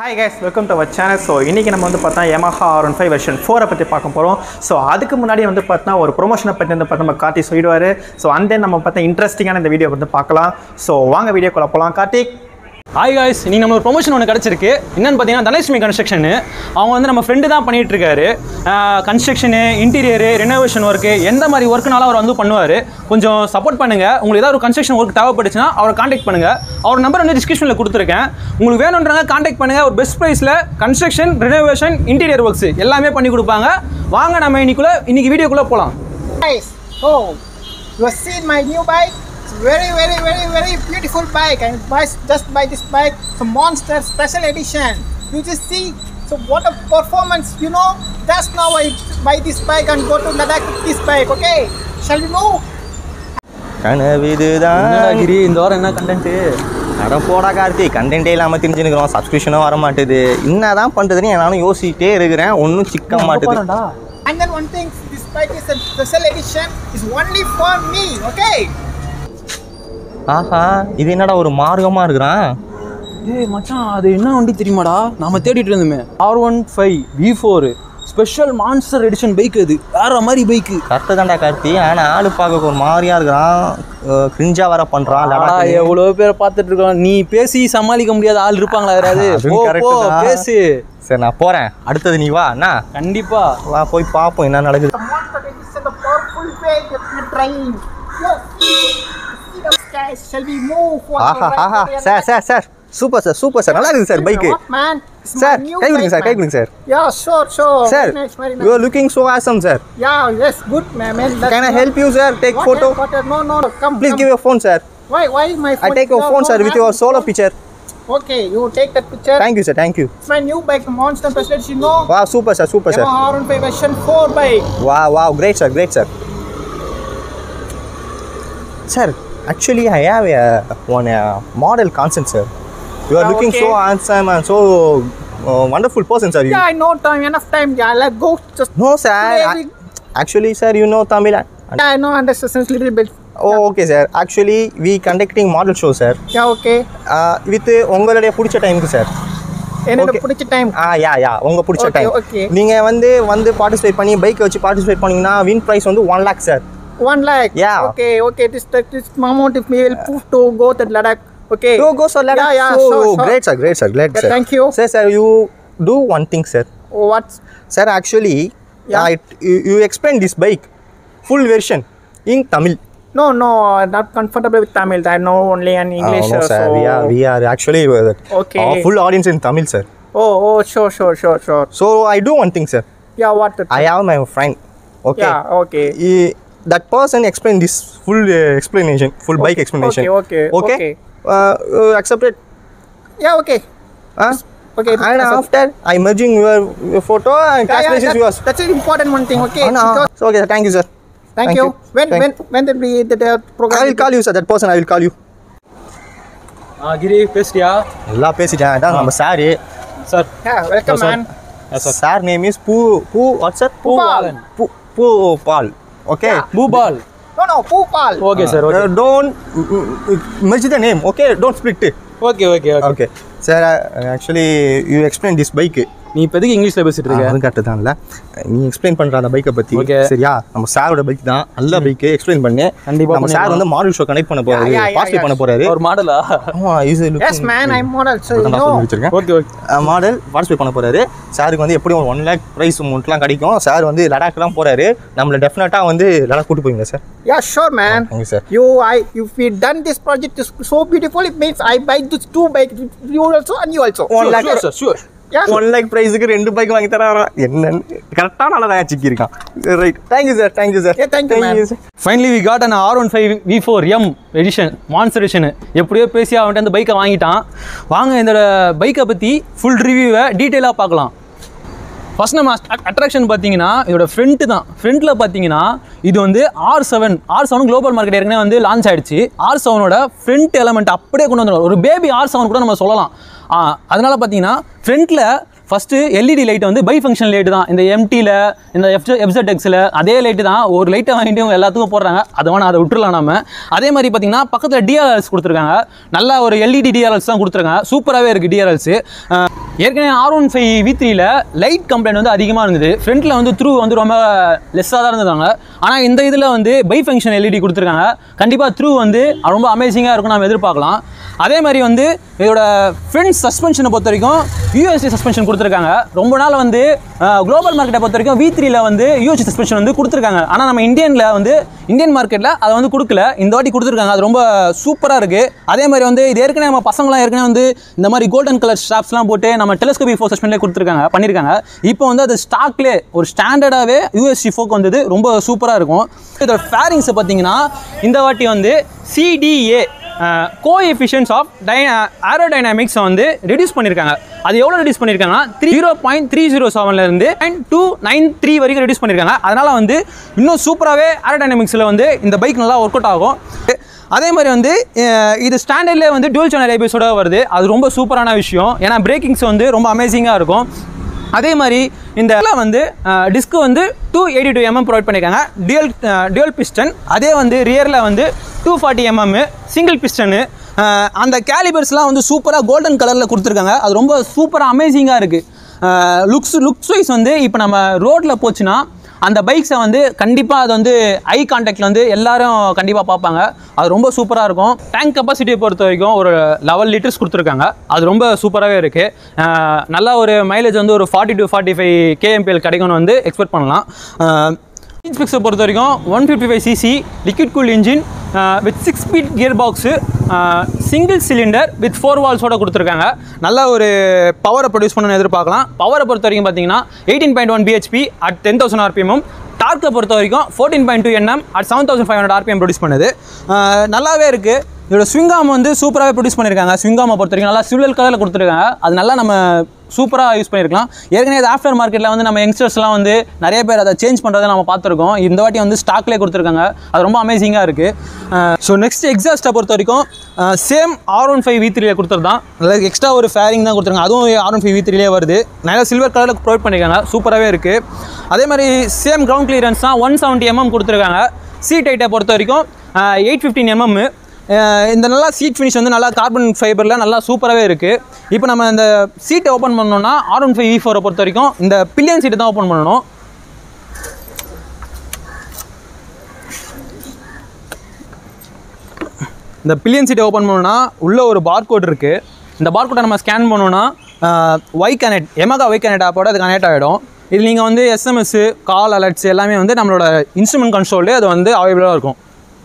Hi guys welcome to our channel so இன்றைக்கி நம்ம வந்து பார்த்தா Yamaha R one five version ஃபோரை பற்றி பார்க்க போகிறோம் ஸோ அதுக்கு முன்னாடி வந்து பார்த்தா ஒரு ப்ரொமோஷனை பற்றி வந்து பார்த்தா நம்ம கார்த்திக் சொல்லிடுவார் ஸோ அந்த நம்ம பார்த்தா இன்ட்ரெஸ்டிங்கான இந்த வீடியோ வந்து பார்க்கலாம் ஸோ வாங்க வீடியோக்குள்ள போகலாம் கார்த்திக் ஹாய் காய்ஸ் நீங்கள் நம்ம ஒரு ப்ரொமோஷன் ஒன்று கிடச்சிருக்கு என்னன்னு பார்த்தீங்கன்னா தனலட்சுமி கன்ஸ்ட்ரக்ஷன் அவங்க வந்து நம்ம ஃப்ரெண்டு தான் பண்ணிட்டு இருக்காரு கன்ஸ்ட்ரக்ஷனு இன்டீரியரு ரெனோவேஷன் ஒர்க்கு எந்த மாதிரி ஒர்க்குனாலும் அவர் வந்து பண்ணுவார் கொஞ்சம் சப்போர்ட் பண்ணுங்கள் உங்களுக்கு ஏதாவது ஒரு கன்ஸ்ட்ரக்ஷன் ஒர்க் தேவைப்பட்டுச்சுன்னா அவரை காண்டாக்ட் பண்ணுங்கள் அவர் நம்பர் வந்து டிஸ்கிரிப்ஷனில் கொடுத்துருக்கேன் உங்களுக்கு வேணுன்றவங்க காண்டாக்ட் பண்ணுங்கள் ஒரு பெஸ்ட் ப்ரைஸில் கன்ஸ்ட்ரக்ஷன் ரெனோவேஷன் இன்டீரியர் ஒர்க்ஸ் எல்லாமே பண்ணி கொடுப்பாங்க வாங்க நம்ம இன்னைக்குள்ளே இன்னைக்கு வீடியோக்குள்ளே போகலாம் Guys, oh, you have seen my new bike? It's very, very, very, very beautiful bike. And buy, just buy this bike, it's a monster special edition. You just see, so what a performance, you know? Just now I buy this bike and go to Ladakh with this bike, okay? Shall we move? கனவிதுதான் என்னடா கிரி இந்த வாரம் என்ன content அட போடா கார்த்தி கண்டென்ட்டே இல்லாமல் தெரிஞ்சுக்கிறோம் சப்ஸ்கிரிப்ஷனும் வர மாட்டுது என்னதான் பண்ணுறதுன்னு நானும் யோசிச்சிட்டே இருக்கிறேன் ஒன்றும் சிக்க மாட்டுது And then one thing, this bike is a special edition, is only for me, okay? ஆஹா இது என்னடா ஒரு மார்க்கமாக இருக்கிறான் ஏய் மச்சான் அது என்ன வண்டி தெரியுமாடா நாம தேடிட்டு இருந்தோமே R one five V four special monster edition bike அது வேற மாதிரி பைக்கு கரெக்டு தான்டா கார்த்தி ஆனால் ஆளு பார்க்க ஒரு மாதிரியா இருக்கிறான் கிரிஞ்சா வர பண்ணுறான் லடாக்கு எவ்வளோ பேரை பார்த்துட்டு இருக்கோம் நீ பேசி சமாளிக்க முடியாத ஆள் இருப்பாங்களா யாராவது அதுவும் போ, correct போ, தான். பேசு சரி நான் போகிறேன் அடுத்தது நீ வா அண்ணா கண்டிப்பா வா போய் பார்ப்போம் என்ன நடக்குது The monster edition, the powerful bike that we train. Yes, see the guys, shall we move? for the ஆஹா ride ஆஹா for the sir sir sir super sir super sir நல்லா இருக்குது sir bike What, man? It's my sir new கை கொடுங்க bike, sir கை man. கொடுங்க sir Yeah, sure, sure. Sir Very nice, very you nice. Are looking so awesome sir Yeah, yes, good, man. man. That's can I not- help you sir take What, photo what, what, no, no, no, come, please come. Give your phone sir Why, why my I phone? take your No, phone, no, sir, with man. your solo picture. Okay, you take that picture. Thank you, sir. Thank you. It's my new bike, the Monster Special, you know. Wow, super, sir. Super, sir. Yamaha R15 version 4 bike. Wow, wow. Great, sir. Great, sir. Sir, actually, I have a, one uh, model concept, sir. You are Yeah, looking okay. so handsome and so uh, wonderful person, sir. You. Yeah, I know time, enough time. Yeah, let's go. Just No, sir. Today I- we- actually, sir, you know Tamil. and- yeah, I know, understand little bit. Oh, okay, sir. Actually, we conducting model show, sir. Yeah, okay. Uh, with உங்களுடைய பிடிச்ச டைமுக்கு sir என்னோட Okay. பிடிச்ச time ஆ யா யா உங்க பிடிச்ச Okay, time okay. நீங்க வந்து வந்து பார்ட்டிசிபேட் பண்ணி பைக் வச்சு பார்ட்டிசிபேட் பண்ணீங்கன்னா வின் பிரைஸ் வந்து one lakh sir One lakh. Yeah. Okay, okay. This this amount if we will prove to go to Ladakh. Okay. Go, go, sir. Let Yeah, us- yeah, so, sure, sure. Great, sir. Great, sir. Great, Yeah, sir. thank you. Sir, sir, you do one thing, sir. Oh, what's Sir, actually, Yeah. I, you, you explain this bike, full version, in Tamil. no, no, uh, not comfortable with Tamil. I know only in English. Oh, no, uh, sir. so. We are, we are actually uh, Okay. our full audience in Tamil, sir. Oh, oh, sure, sure, sure, sure. So, I do one thing, sir. Yeah, what? the- I have my friend. Okay. Yeah, okay. He, that person explain this full uh, explanation, full bike explanation. okay, Okay. okay. Uh, uh, accepted. Yeah, okay. Huh? Okay. And that's- after, I merging your, your photo and Yeah, cash yeah, price is that- yours. That's an important one thing. Okay. Oh, no. Because- So, okay, sir. Thank you, sir. thank, Thank you. you. When Thank- when when did we the, the program? I will call you, sir. That person, I will call you. ஆ கிரி பேசுறியா எல்லாம் பேசிட்டேன் அதான் நம்ம sir sir Yeah, welcome, sir. man. Sir name is பூ பூ what sir Bhupal. பூ பூ பால் okay Bhupal No, no, Pupal. Okay sir okay don't merge the name okay don't split okay okay okay okay sir actually you explain this bike நீ இப்போதைக்கு இங்கிலீஷில் பேசிட்டு இருக்க அது கரெக்டு தான்ல நீ எக்ஸ்பிளைன் பண்ற அந்த பைக்கை பத்தி Okay. சரியா நம்ம சாரோட பைக் தான் நல்ல பைக்கு எக்ஸ்பிளைன் பண்ணு கண்டிப்பா நம்ம சார் பண்ணிடலாம். வந்து மாடல் ஷோ கனெக்ட் பண்ண போறாரு Yeah, yeah, yeah, participate yeah. பண்ண போறாரு ஒரு மாடலா ஆமா is Yes, man. I'm model. So you நான் know. சொல்லி வச்சிருக்கேன் ஓகே ஓகே மாடல் பார்ட்டிசிபேட் பண்ண போறாரு சாருக்கு வந்து எப்படியும் ஒரு ஒன் லேக் ப்ரைஸ் அமௌண்ட்லாம் கிடைக்கும் சார் வந்து லடாக்லாம் போறாரு நம்மள டெஃபினட்டாக வந்து லடாக் கூட்டு போவீங்க sir Yeah, sure, man. Thank you, sir. You, I, if we done this project is so beautiful, it means I buy this two bikes. You also and you also. One lakh. Sir sure Yeah. One lakh ப்ரைஸுக்கு ரெண்டு bike வாங்கி தராரா என்னன்னு கரெக்டாக நல்லா தான் சிக்கி இருக்கான் right thank you sir thank you sir Yeah, thank you, man. Sir finally we got an R one five V four M edition monster edition எப்படியோ பேசி அவன்கிட்ட அந்த பைக்கை வாங்கிட்டான் வாங்க இந்த பைக்கை பற்றி ஃபுல் ரிவ்யூவை டீட்டெயிலாக பார்க்கலாம் ஃபர்ஸ்ட் நம்ம அட்ராக்ஷன் பார்த்தீங்கன்னா இதோட ஃப்ரண்ட்டு தான் ஃப்ரண்ட்டில் பார்த்தீங்கன்னா இது வந்து R seven R seven global market ஏற்கனவே வந்து லான்ச் ஆயிடுச்சு ஆர் செவனோட ஃப்ரண்ட் எலமெண்ட் அப்படியே கொண்டு வந்துடும் ஒரு பேபி ஆர் செவன் கூட நம்ம சொல்லலாம் ஆ, அதனால பார்த்தீங்கன்னா ஃப்ரண்ட்டில் ஃபஸ்ட்டு எல்இடி லைட் வந்து பை ஃபங்க்ஷன் லைட் தான் இந்த எம்டியில் இந்த எஃப் எஃப்செட் எக்ஸில் அதே லைட்டு தான் ஒரு லைட்டை வாங்கிட்டு இவங்க எல்லாத்துக்கும் போடுறாங்க அதை வேணா அதை விட்டுறலாம் நம்ம அதே மாதிரி பார்த்தீங்கன்னா பக்கத்தில் டிஆர்எல்ஸ் கொடுத்துருக்காங்க நல்ல ஒரு எல்இடி டிஆர்எல்ஸ் தான் கொடுத்துருக்காங்க சூப்பராகவே இருக்குது டிஆர்எல்ஸ் ஏற்கனவே ஆர் ஒன் ஃபைவ் வி த்ரீல லைட் கம்ப்ளைண்ட் வந்து அதிகமாக இருந்தது ஃப்ரண்ட்டில் வந்து த்ரூ வந்து ரொம்ப லெஸ்ஸாக தான் இருந்ததாங்க ஆனால் இந்த இதில் வந்து பை ஃபங்க்ஷன் எல்இடி கொடுத்துருக்காங்க கண்டிப்பாக த்ரூ வந்து ரொம்ப அமேசிங்காக இருக்கும் நம்ம எதிர்பார்க்கலாம் அதே மாதிரி வந்து இதோட ஃப்ரண்ட் சஸ்பென்ஷனை பொறுத்த வரைக்கும் யூஎஸ்டி சஸ்பென்ஷன் கொடுத்துருக்காங்க ரொம்ப நாள் வந்து குளோபல் மார்க்கெட்டை பொறுத்த வரைக்கும் வி த்ரீல வந்து யூஎஸ்டி சஸ்பென்ஷன் வந்து கொடுத்துருக்காங்க ஆனால் நம்ம இந்தியனில் வந்து இந்தியன் மார்க்கெட்டில் அதை வந்து கொடுக்கல இந்த வாட்டி கொடுத்துருக்காங்க அது ரொம்ப சூப்பராக இருக்குது அதே மாதிரி வந்து இது ஏற்கனவே நம்ம பசங்களாம் ஏற்கனவே வந்து இந்த மாதிரி கோல்டன் கலர் ஸ்டாப்ஸ்லாம் போட்டு நம்ம டெலஸ்கோபி ஃபோர் சஸ்பென்ட்லேயே கொடுத்துருக்காங்க பண்ணியிருக்காங்க இப்போ வந்து அது ஸ்டாக்லேயே ஒரு ஸ்டாண்டர்டாகவே யூஎஸ்டி ஃபோக் வந்தது ரொம்ப சூப்பராக இருக்கும் இதோட ஃபேரிங்ஸை பார்த்தீங்கன்னா இந்த வாட்டி வந்து சிடிஏ கோ எஃபிஷியன்ஸ் ஆஃப் டை ஏரோடைனாமிக்ஸை வந்து ரெடியூஸ் பண்ணியிருக்காங்க அது எவ்வளோ ரெடியூஸ் பண்ணியிருக்காங்கன்னா three zero point three zero செவன்லேருந்து நைன் டூ நைன் த்ரீ வரைக்கும் ரெடியூஸ் பண்ணியிருக்காங்க அதனால் வந்து இன்னும் சூப்பராகவே ஏரோடைனாமிக்ஸில் வந்து இந்த பைக் நல்லா ஒர்க் அவுட் ஆகும் அதே மாதிரி வந்து அஹ், இது ஸ்டாண்டர்ட்லேயே வந்து டியூல் சேனல் ஏபிஎஸோட வருது அது ரொம்ப சூப்பரான விஷயம் ஏன்னா பிரேக்கிங்ஸ் வந்து ரொம்ப அமேசிங்காக இருக்கும் அதே மாதிரி இந்த இதில் வந்து டிஸ்க்கு வந்து two eighty two mm provide பண்ணியிருக்காங்க டியூல் டியூல் பிஸ்டன் அதே வந்து ரியரில் வந்து two forty mm single piston அந்த கேலிபர்ஸ்லாம் வந்து சூப்பராக கோல்டன் கலரில் கொடுத்துருக்காங்க அது ரொம்ப சூப்பராக அமேசிங்காக இருக்குது லுக்ஸ் லுக்ஸ் வைஸ் வந்து இப்போ நம்ம ரோட்டில் போச்சுன்னா அந்த பைக்ஸை வந்து கண்டிப்பாக அது வந்து ஐ கான்டாக்டில் வந்து எல்லாரும் கண்டிப்பாக பார்ப்பாங்க அது ரொம்ப சூப்பராக இருக்கும் டேங்க் கெப்பாசிட்டியை பொறுத்த வரைக்கும் ஒரு லெவல் லிட்டர்ஸ் கொடுத்துருக்காங்க அது ரொம்ப சூப்பராகவே இருக்குது நல்லா ஒரு மைலேஜ் வந்து ஒரு forty to forty five kmpl கிடைக்கும்னு வந்து எக்ஸ்பெக்ட் பண்ணலாம் ஸ்பெக்ஸை பொறுத்த வரைக்கும் one fifty five cc liquid cool engine with six speed gear box single cylinder with four வால்ஸோட கொடுத்துருக்காங்க நல்ல ஒரு பவரை ப்ரொடியூஸ் பண்ணணும்னு எதிர்பார்க்கலாம் பவரை பொறுத்த வரைக்கும் பார்த்தீங்கன்னா எயிட்டீன் பாயிண்ட் ஒன் பிஹெச்பி அட் டென் தௌசண்ட் ஆர்பிஎம்மும் டார்க்கை பொறுத்த வரைக்கும் fourteen point two Nm at seven thousand five hundred rpm produce பண்ணுது அஹ் நல்லாவே இருக்குது இதோட ஸ்விங்காம் வந்து சூப்பராகவே ப்ரொடியூஸ் பண்ணியிருக்காங்க ஸ்விங்காமை பொறுத்த வரைக்கும் நல்லா சிவில் கலரில் கொடுத்துருக்காங்க அது நல்லா நம்ம சூப்பராக யூஸ் பண்ணியிருக்கலாம் ஏற்கனவே இது ஆஃப்டர் மார்க்கெட்டில் வந்து நம்ம யங்ஸ்டர்ஸ்லாம் வந்து நிறைய பேர் அதை சேஞ்ச் பண்ணுறதை நம்ம பார்த்துருக்கோம் இந்த வாட்டி வந்து ஸ்டாக்லேயே கொடுத்துருக்காங்க அது ரொம்ப அமேசிங்காக இருக்குது ஸோ நெக்ஸ்ட் எக்ஸாஸ்ட்டை பொறுத்த வரைக்கும் same R one five V த்ரீல கொடுத்துரு தான் அதில் எக்ஸ்ட்ரா ஒரு ஃபேரிங் தான் கொடுத்துருக்காங்க அதுவும் ஆர் ஒன் ஃபைவ் வி த்ரீலே வருது நல்லா சில்வர் கலரில் ப்ரொவைட் பண்ணியிருக்காங்க சூப்பராகவே இருக்குது அதே மாதிரி சேம் கிரவுண்ட் கிளியரன்ஸ் தான் ஒன் செவன்ட்டி எம்எம் கொடுத்துருக்காங்க சீட் ஹைட்டை பொறுத்த வரைக்கும் எயிட் ஃபிஃப்டின் எம்எம் இந்த நல்லா சீட் ஃபினிஷ் வந்து நல்லா கார்பன் ஃபைபரில் நல்லா சூப்பராகவே இருக்குது இப்போ நம்ம இந்த சீட்டை ஓப்பன் பண்ணோம்னா ஆர் ஒன் ஃபைவ் வி ஃபோரை பொறுத்த வரைக்கும் இந்த பில்லியன் சீட்டை தான் ஓப்பன் பண்ணணும் இந்த பில்லியன் சீட்டை ஓப்பன் பண்ணோம்னா உள்ள ஒரு பார்கோட் இருக்குது இந்த பார்கோட்டை நம்ம ஸ்கேன் பண்ணோம்னா Y connect Yamaha Y connect ஆப்போட அது கனெக்ட் ஆகிடும் இது நீங்கள் வந்து எஸ்எம்எஸ் கால் அலர்ட்ஸ் எல்லாமே வந்து நம்மளோட இன்ஸ்ட்ருமெண்ட் கன்சோல்லே அது வந்து அவைலபிளாக இருக்கும்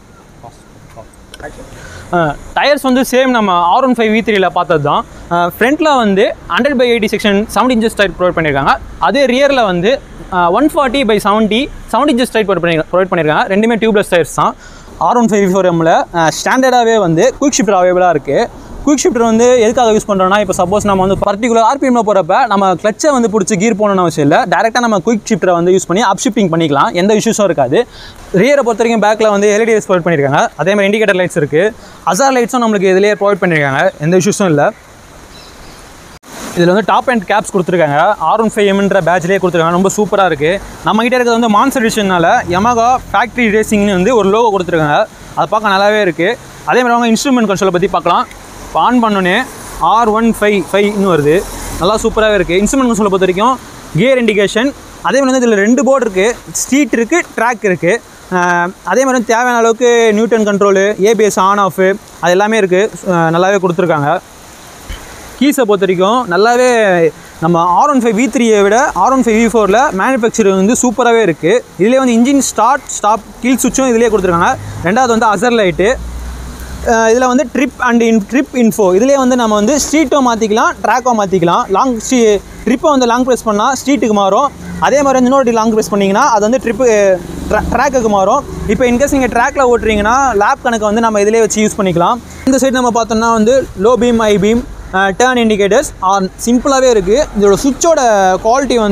டயர்ஸ் வந்து சேம் நம்ம ஆர் ஒன் ஃபைவ் வி த்ரீல பார்த்தது தான் ஃப்ரண்ட்டில் வந்து hundred by eighty section seventy inches tyre provide பண்ணியிருக்காங்க அதே ரியரில் வந்து one forty by seventy seventy inches tyre provide பண்ணி ப்ரொவைட் பண்ணியிருக்காங்க ரெண்டுமே டியூப்லெஸ் டயர்ஸ் தான் ஆர் ஒன் ஃபைவ் ஃபோர் எம்மில் ஸ்டாண்டர்டாகவே வந்து குயிக் ஷிஃப்டர் அவைலபிளாக இருக்குது குயிக் ஷிஃப்டர் வந்து எதுக்காக யூஸ் பண்ணுறோம்னா இப்போ சப்போஸ் நம்ம வந்து பர்டிகுலர் ஆர்பிஎம்ல போகிறப்ப நம்ம கிளச்சை வந்து பிடிச்சி கீர் போகணும்னு அவசியம் இல்லை டேரெக்டாக நம்ம குயிக் ஷிஃப்டரை வந்து யூஸ் பண்ணி அப் ஷிஃப்டிங் பண்ணிக்கலாம் எந்த இஷ்யூஸும் இருக்காது ரியரை பொறுத்த வரைக்கும் பேக்கில் வந்து எல்இடிஎஸ் ப்ரொவைட் பண்ணியிருக்காங்க அதே மாதிரி இண்டிகேட்டர் லைட்ஸ் இருக்குது அசார் லைட்ஸும் நம்மளுக்கு இதிலேயே ப்ரொவைட் பண்ணியிருக்காங்க எந்த இஷ்யூஸும் இல்லை இதில் வந்து டாப் அண்ட் கேப்ஸ் கொடுத்துருக்காங்க ஆர் ஒன் ஃபைவ் எம்ன்ற பேட்ச்லேயே கொடுத்துருக்காங்க ரொம்ப சூப்பராக இருக்குது நம்ம கிட்ட இருக்கிறது வந்து மான்ஸ் எடிஷனால யமகா ஃபேக்ட்ரி ரேசிங்னு வந்து ஒரு லோகோ கொடுத்துருக்காங்க அது பார்க்க நல்லாவே இருக்குது அதே மாதிரி அவங்க இன்ஸ்ட்ருமெண்ட் கன்சோலை பற்றி பார்க்கலாம் இப்போ ஆன் பண்ணோன்னே ஆர் ஒன் ஃபைவ் ஃபைவ்னு வருது நல்லா சூப்பராகவே இருக்குது இன்ஸ்ட்ருமெண்ட் கன்சோலை பொறுத்த வரைக்கும் கியர் இண்டிகேஷன் அதே மாதிரி வந்து இதில் ரெண்டு போர்டு இருக்குது ஸ்ட்ரீட் இருக்குது ட்ராக் இருக்குது அதே மாதிரி வந்து தேவையான அளவுக்கு Newton control ABS on off அது எல்லாமே இருக்குது நல்லாவே கொடுத்துருக்காங்க கீஸை பொறுத்த வரைக்கும் நல்லாவே நம்ம ஆர் ஒன் ஃபைவ் வி த்ரீயை விட ஆர் ஒன் ஃபைவ் வி ஃபோரில் மேனுஃபேக்சரிங் வந்து சூப்பராகவே இருக்குது இதிலே வந்து இன்ஜின் ஸ்டார்ட் ஸ்டாப் கீல் சுவிட்சும் இதிலே கொடுத்துருக்காங்க ரெண்டாவது வந்து அசர் லைட்டு இதில் வந்து trip and in trip info இதிலே வந்து நம்ம வந்து ஸ்ட்ரீட்டோ மாற்றிக்கலாம் ட்ராக்கோ மாற்றிக்கலாம் லாங் ஸ்ட்ரீ ட்ரிப்பை வந்து லாங் ப்ரெஸ் பண்ணால் ஸ்ட்ரீட்டுக்கு மாறும் அதே மாதிரி வந்து இன்னொரு லாங் ப்ரெஸ் பண்ணிங்கன்னா அது வந்து ட்ரிப்பு ட்ராக்குக்கு மாறும் இப்போ இன்கேஸ் நீங்கள் ட்ராக்கில் ஓட்டுறீங்கன்னா லேப் கணக்கு வந்து நம்ம இதிலே வச்சு யூஸ் பண்ணிக்கலாம் இந்த சைடு நம்ம பார்த்தோம்னா வந்து low beam high beam turn indicators are சிம்பிளாகவே இருக்குது இதோட சுவிட்சோட குவாலிட்டி வந்து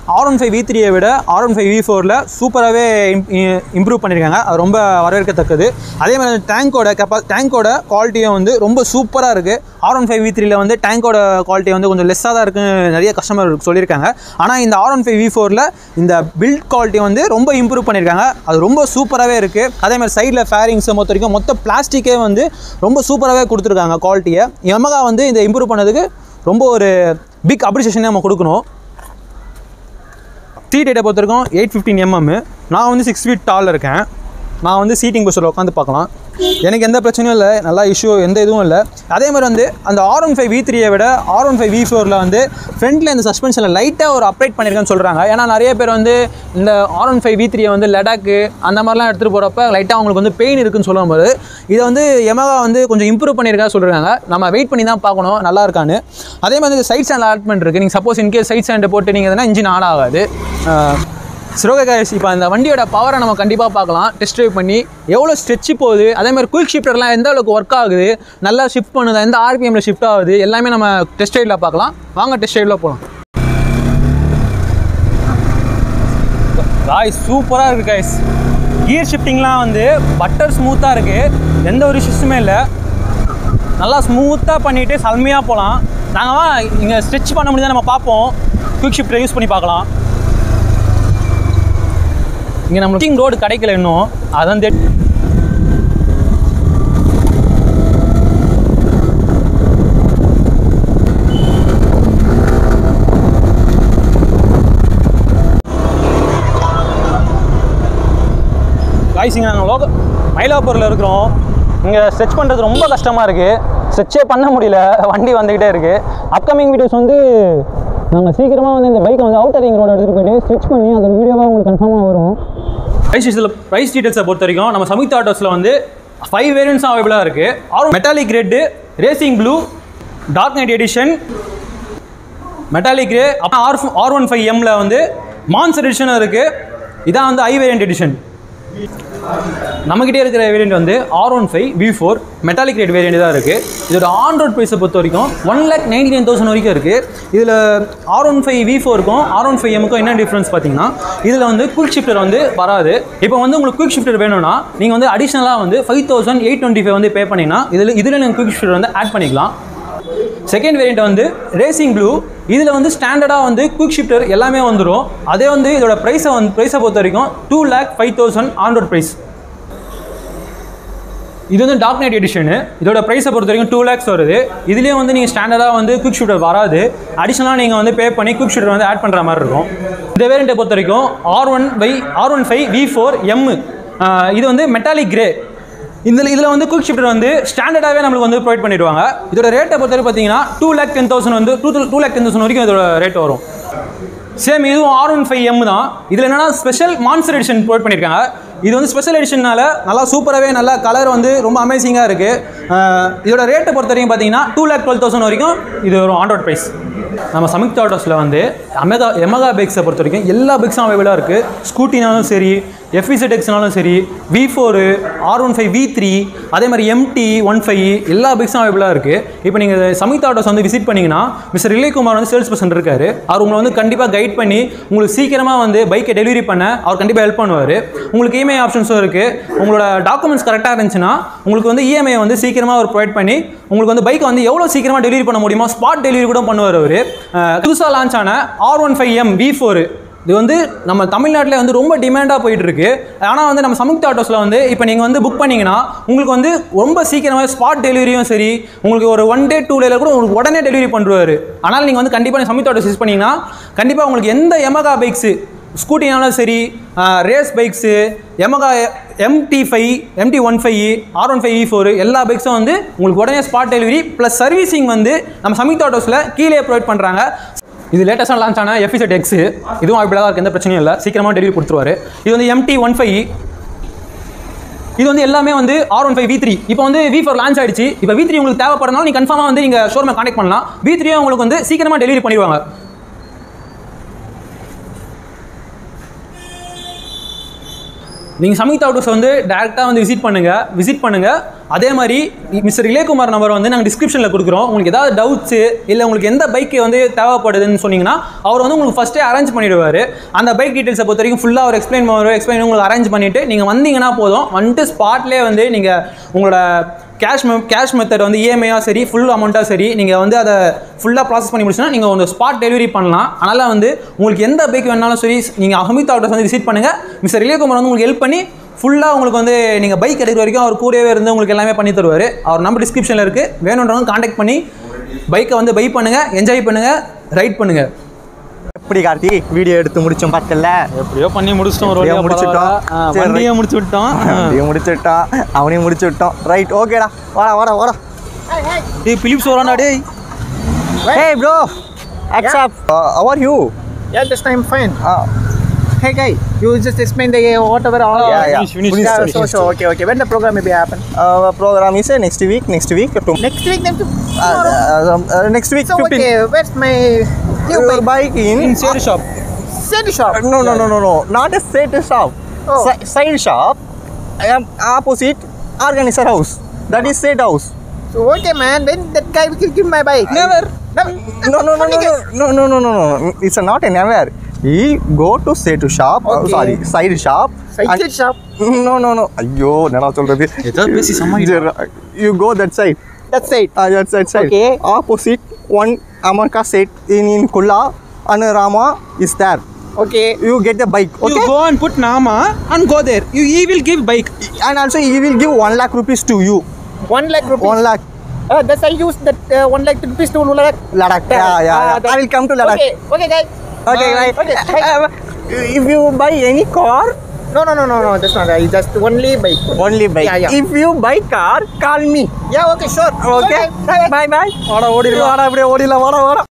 ஆர் ஒன் ஃபைவ் வி த்ரீயை விட ஆர் ஒன் ஃபைவ் வி ஃபோரில் சூப்பராகவே இம்ப்ரூவ் பண்ணியிருக்காங்க அது ரொம்ப வரவேற்கத்தக்கது அதே மாதிரி அந்த டேங்கோட கெப்பா டேங்கோட குவாலிட்டியும் வந்து ரொம்ப சூப்பராக இருக்குது ஆர் ஒன் ஃபைவ் வி த்ரீல வந்து டேங்கோட குவாலிட்டி வந்து கொஞ்சம் லெஸ்ஸாக தான் இருக்குன்னு நிறைய கஸ்டமர் சொல்லியிருக்காங்க ஆனால் இந்த ஆர் ஒன் ஃபைவ் வி ஃபோரில் இந்த பில்ட் குவாலிட்டி வந்து ரொம்ப இம்ப்ரூவ் பண்ணியிருக்காங்க அது ரொம்ப சூப்பராகவே இருக்குது அதே மாதிரி சைடில் ஃபேரிங்ஸை பொறுத்த வரைக்கும் மொத்த பிளாஸ்டிக்கே வந்து ரொம்ப சூப்பராகவே கொடுத்துருக்காங்க குவாலிட்டியை எமகா வந்து இதை இம்ப்ரூவ் பண்ணதுக்கு ரொம்ப ஒரு பிக் அப்ரிசியேஷன் நம்ம கொடுக்கணும் சீட் ஹைட்டை பொறுத்த வரைக்கும் எயிட் ஃபிஃப்டின் எம்எம் நான் வந்து சிக்ஸ் ஃபீட் டால் இருக்கேன் நான் வந்து சீட்டிங் பொசிஷனில் உட்காந்து பார்க்கலாம் எனக்கு எந்த பிரச்சனையும் இல்லை நல்லா இஷ்யூ எந்த இதுவும் இல்லை அதே மாதிரி வந்து அந்த ஆர் ஒன் ஃபைவ் வி த்ரீயை விட ஆர் ஒன் ஃபைவ் வி ஃபோரில் வந்து ஃப்ரண்ட்டில் இந்த சஸ்பென்ஷனில் லைட்டாக ஒரு அப்டேட் பண்ணியிருக்கேன்னு சொல்கிறாங்க ஏன்னா நிறைய பேர் வந்து இந்த ஆர் ஒன் ஃபைவ் வி த்ரீயை வந்து லடாக்கு அந்த மாதிரிலாம் எடுத்துகிட்டு போகிறப்ப லைட்டாக அவங்களுக்கு வந்து பெயின் இருக்குன்னு சொல்லும்போது இதை வந்து எமகா வந்து கொஞ்சம் இம்ப்ரூவ் பண்ணியிருக்கா சொல்கிறாங்க நம்ம வெயிட் பண்ணி தான் பார்க்கணும் நல்லா இருக்கான்னு அதே மாதிரி சைட் ஸ்டாண்ட் அலாட்மெண்ட் இருக்குது நீங்கள் சப்போஸ் இன்கேஸ் சைட் ஸ்டாண்டு போட்டு நீங்கள் எதுனா இன்ஜின் ஆன் ஆகாது சிரோக கைஸ் இப்போ அந்த வண்டியோட பவரை நம்ம கண்டிப்பாக பார்க்கலாம் டெஸ்ட் ட்ரைவ் பண்ணி எவ்வளோ ஸ்ட்ரெச்சு போகுது அதே மாதிரி குயிக் ஷிஃப்டர்லாம் எந்த அளவுக்கு ஒர்க் ஆகுது நல்லா ஷிஃப்ட் பண்ணுதா எந்த ஆர்பிஎம்ல ஷிஃப்ட் ஆகுது எல்லாமே நம்ம டெஸ்ட் ரைடில் பார்க்கலாம் வாங்க டெஸ்ட் ரைடில் போகலாம் காய்ஸ் சூப்பராக இருக்குது காய்ஸ் கியர் ஷிஃப்டிங்லாம் வந்து பட்டர் ஸ்மூத்தாக இருக்குது எந்த ஒரு இஷ்யூஸுமே இல்லை நல்லா ஸ்மூத்தாக பண்ணிவிட்டு செம்மையாக போகலாம் நாங்கள் இங்கே ஸ்ட்ரெச் பண்ண முடியுதா நம்ம பார்ப்போம் குயிக் ஷிஃப்டரை யூஸ் பண்ணி பார்க்கலாம் இங்கே நம்ம கிங் ரோடு கிடைக்கல இன்னும் அதான் தெட் காய்ஸ் இங்கே நாங்கள் லோக மயிலாப்பூரில் இருக்கிறோம் இங்கே ஸ்ட்ரெச் பண்ணுறது ரொம்ப கஷ்டமாக இருக்குது ஸ்ட்ரெச்சே பண்ண முடியல வண்டி வந்துக்கிட்டே இருக்குது அப்கமிங் வீடியோஸ் வந்து நாங்கள் சீக்கிரமாக வந்து இந்த பைக்கை வந்து அவுட்டர் ரிங் ரோடு எடுத்துகிட்டு போயிட்டு ஸ்ட்ரெச் பண்ணி அதோட வீடியோவாக உங்களுக்கு கன்ஃபார்மாக வரும் ப்ரைஸ் இதில் ப்ரைஸ் டீட்டெயில்ஸை பொறுத்த வரைக்கும் நம்ம சமித் ஆட்டோஸில் வந்து ஃபைவ் வேரியன்ட்ஸும் அவைபிளாக இருக்குது are metallic red racing blue dark knight edition metallic grey அப்புறம் ஆர் ஆர் ஒன் ஃபைவ் எம்மில் வந்து மான்ஸ் எடிஷனும் இருக்குது இதான் வந்து ஐ வேரியன்ட் எடிஷன் நம்மகிட்டே இருக்கிற வேரியண்ட் வந்து R one five V four metallic red variant தான் இருக்குது இதோட ஆன் ரோட் ப்ரைஸை பொறுத்த வரைக்கும் one lakh ninety nine thousand வரைக்கும் இருக்குது இதில் ஆர் ஒன் ஃபைவ் வி ஃபோருக்கும் ஆர் ஒன் ஃபைவ் எமுக்கும் என்ன டிஃப்ரென்ஸ் பார்த்தீங்கன்னா இதில் வந்து குயிக் ஷிஃப்டர் வந்து வராது இப்போ வந்து உங்களுக்கு குயிக் ஷிஃப்டர் வேணும்னா நீங்கள் வந்து அடிஷ்னலாக வந்து five thousand eight twenty five வந்து பே பண்ணிங்கன்னா இதில் இதில் நீங்கள் குயிக் ஷிஃப்டர் வந்து ஆட் பண்ணிக்கலாம் செகண்ட் வேரியண்ட் வந்து ரேசிங் ப்ளூ இதில் வந்து ஸ்டாண்டர்டாக வந்து குயிக் ஷிஃப்டர் எல்லாமே வந்துடும் அதே வந்து இதோட ப்ரைஸை வந்து ப்ரைஸை பொறுத்த வரைக்கும் two lakh five thousand on road price இது வந்து டார்க் நைட் எடிஷனு இதோட ப்ரைஸை பொறுத்த வரைக்கும் டூ லேக்ஸ் வருது இதுலேயே வந்து நீங்கள் ஸ்டாண்டர்டாக வந்து குயிக் ஷூட்டர் வராது அடிஷனலாக நீங்கள் வந்து பே பண்ணி குயிக் ஷூட்டர் வந்து ஆட் பண்ணுற மாதிரி இருக்கும் இந்த வேரியண்ட்டை பொறுத்த வரைக்கும் R one by R one five V four M இது வந்து மெட்டாலிக் கிரே இந்த இதில் வந்து குயிக் ஷிஃப்டர் வந்து ஸ்டாண்டர்டாகவே நம்மளுக்கு வந்து ப்ரொவைட் பண்ணிடுவாங்க இதோட ரேட்டை பொறுத்தவரை பார்த்தீங்கன்னா டூ லேக் டென் தௌசண்ட் வந்து two two lakh ten thousand வரைக்கும் இதோட ரேட் வரும் சேம் இதுவும் ஆர் ஒன் ஃபைவ் எம் தான் இதில் என்னன்னா ஸ்பெஷல் மான்சர் எடிஷன் ப்ரொவைட் பண்ணியிருக்காங்க இது வந்து ஸ்பெஷல் எடிஷன்னால நல்லா சூப்பராகவே நல்லா கலர் வந்து ரொம்ப அமேசிங்காக இருக்குது இதோட ரேட்டை பொறுத்த வரைக்கும் பார்த்தீங்கன்னா டூ லேக் டுவெல் தௌசண்ட் வரைக்கும் இது ஒரு ஆண்ட்ராய்ட் ப்ரைஸ் நம்ம சமிக்த் ஆட்டோஸில் வந்து அமெகா எமகா பைக்ஸை பொறுத்த வரைக்கும் எல்லா பைக்ஸும் அவைபிளாக இருக்குது ஸ்கூட்டினாலும் சரி எஃப்இசெட் எக்ஸ்னாலும் சரி V four R one five V three அதே மாதிரி எம்டி ஒன் ஃபைவ் எல்லா பைக்ஸும் அவைபிளாக இருக்குது இப்போ நீங்கள் சமித் ஆட்டோஸ் வந்து விசிட் பண்ணிங்கன்னா மிஸ்டர் ரிலேகுமார் வந்து சேல்ஸ் பர்சன் இருக்காரு அவர் உங்களை வந்து கண்டிப்பாக கைட் பண்ணி உங்களுக்கு சீக்கிரமாக வந்து பைக்கை டெலிவரி பண்ண அவர் கண்டிப்பாக ஹெல்ப் பண்ணுவார் உங்களுக்கு இஎம்ஐ ஆப்ஷன்ஸும் இருக்குது உங்களோட டாக்குமெண்ட்ஸ் கரெக்டாக இருந்துச்சுன்னா உங்களுக்கு வந்து இஎம்ஐ வந்து சீக்கிரமாக அவர் ப்ரொவைட் பண்ணி உங்களுக்கு வந்து பைக்கை வந்து எவ்வளோ சீக்கிரமாக டெலிவரி பண்ண முடியுமோ ஸ்பாட் டெலிவரி கூட பண்ணுவார் அவர் புதுசாக லான்ச் ஆன R one five M V four இது வந்து நம்ம தமிழ்நாட்டில் வந்து ரொம்ப டிமாண்டாக போயிட்டு இருக்கு ஆனால் வந்து நம்ம சமுக்த ஆட்டோஸில் வந்து இப்போ நீங்கள் வந்து புக் பண்ணீங்கன்னா உங்களுக்கு வந்து ரொம்ப சீக்கிரமாக ஸ்பாட் டெலிவரியும் சரி உங்களுக்கு ஒரு ஒன் டே டூ டேல கூட உங்களுக்கு உடனே டெலிவரி பண்ணுவார் ஆனால் நீங்கள் வந்து கண்டிப்பாக சமுக்த ஆட்டோஸ் யூஸ் பண்ணீங்கன்னா கண்டிப்பாக உங்களுக்கு எந்த எமகா பைக்ஸு ஸ்கூட்டினாலும் சரி race bikes Yamaha MT five MT one five R one five E four எல்லா பைக்ஸும் வந்து உங்களுக்கு உடனே ஸ்பாட் டெலிவரி ப்ளஸ் சர்வீசிங் வந்து நம்ம சமித் ஆட்டோஸில் கீழே ப்ரொவைட் பண்ணுறாங்க இது லேட்டஸ்ட்டாக லான்ச் ஆன எஃபிசெட் எக்ஸ் இதுவும் அவைபிளாக இருக்குது எந்த பிரச்சனையும் இல்லை சீக்கிரமாக டெலிவரி கொடுத்துருவாரு இது வந்து எம்டி ஒன் ஃபைவ் இது வந்து எல்லாமே வந்து R one five V three இப்போ வந்து வி ஃபோர் லான்ச் ஆயிடுச்சு இப்போ வி த்ரீ உங்களுக்கு தேவைப்படுறதுனால நீங்கள் கன்ஃபார்மாக வந்து நீங்கள் ஷோரூமை கான்டெக்ட் பண்ணலாம் வி த்ரீயும் உங்களுக்கு வந்து சீக்கிரமாக டெலிவரி பண்ணிடுவாங்க நீங்கள் சமித் ஆட்டோஸ் வந்து டேரெக்டாக வந்து விசிட் பண்ணுங்கள் விசிட் பண்ணுங்கள் அதே மாதிரி மிஸ்டர் இளையகுமார் நம்பர் வந்து நாங்கள் டிஸ்கிரிப்ஷனில் கொடுக்குறோம் உங்களுக்கு ஏதாவது டவுட்ஸு இல்லை உங்களுக்கு எந்த பைக் வந்து தேவைப்படுதுன்னு சொன்னீங்கன்னா அவர் வந்து உங்களுக்கு ஃபஸ்ட்டே அரேஞ்ச் பண்ணிடுவார் அந்த பைக் டீட்டெயில்ஸை பொறுத்த வரைக்கும் ஃபுல்லாக அவர் எக்ஸ்பிளைன் பண்ணுவார் எக்ஸ்பிளைன் உங்களுக்கு அரேஞ்ச் பண்ணிவிட்டு நீங்கள் வந்தீங்கன்னா போதும் வந்துட்டு ஸ்பாட்லேயே வந்து நீங்கள் உங்களோட கேஷ் கேஷ் மெத்தட் வந்து இஎம்ஐயாக சரி ஃபுல் அமௌண்ட்டாக சரி நீங்கள் வந்து அதை ஃபுல்லாக ப்ராசஸ் பண்ணி முடிச்சுன்னா நீங்கள் வந்து ஸ்பாட் டெலிவரி பண்ணலாம் அதனால் வந்து உங்களுக்கு எந்த பைக் வேணாலும் சரி நீங்கள் அஹமித் ஆட்டோஸ் வந்து விசிட் பண்ணுங்கள் மிஸ்டர் இளையகுமார் வந்து உங்களுக்கு ஹெல்ப் பண்ணி ஃபுல்லாக உங்களுக்கு வந்து நீங்கள் பைக் எடுக்கிற வரைக்கும் அவர் கூடவே இருந்து உங்களுக்கு எல்லாமே பண்ணி தருவார் அவர் நம்பர் டிஸ்கிரிப்ஷனில் இருக்குது வேணுன்றவங்க காண்டாக்ட் பண்ணி பைக்கை வந்து பை பண்ணுங்கள் என்ஜாய் பண்ணுங்கள் ரைட் பண்ணுங்கள் எப்படி கார்த்தி வீடியோ எடுத்து முடிச்சோம் பார்த்தல எப்படியோ பண்ணி முடிச்சிட்டோம் ஒரு எப்படியோ வழியா முடிச்சிட்டோம். பரவாயில்ல. ஆ, சரி, வண்டியை முடிச்சு விட்டோம் அப்படியே முடிச்சு விட்டான் அவனையும் முடிச்சு விட்டோம் ரைட் ஓகேடா வாடா வாடா வாடா Hey, hey. டேய் பிலிப்ஸ் வரான்டா டேய் hey bro accept how are you Yeah, this time fine. ah Hey, guy, you just explain the uh, whatever. All yeah yeah finish, finish. Yeah, Finish, so, finish. so, okay, okay. When the program may be happen? uh, program is uh, next week next week to Next week, then uh, tomorrow. uh, uh, next week so, 15 okay, where's my new Your bike? bike in in cherry shop City shop. Uh, no no no no no not a set shop Oh. Si- side shop um, opposite organizer house that is set house So, okay, man. When that guy will give me my bike? Never. Never. no no no no no no no no no no it's a not a never he go to set shop uh, Okay. sorry side shop Cycle and- shop. no no no ஐயோ என்னடா சொல்றது ஏதாவது பேசி சமாளிடா. you go that side That's it. uh, that side side Okay. opposite one amarka set in in kulla and rama is there Okay. you get the bike You okay go and put Nama and go there. You he will give bike. and also he will give 1 lakh rupees to you One lakh rupees. 1 lakh Uh, that's I use that uh, one lakh rupees to Ladakh. Ladakh yeah yeah, Ah, yeah. that- I will come to Ladakh Okay, okay, guys. okay Bye. right Okay, Uh, if you buy any car No, no, no, no, no. That's not. I just only bike. only bike Yeah, yeah. if you buy car call me Yeah, okay, sure. okay Bye. bye bye வாடா ஓடிடலாம் வாடா அப்படியே ஓடிடலாம் வாடா வாடா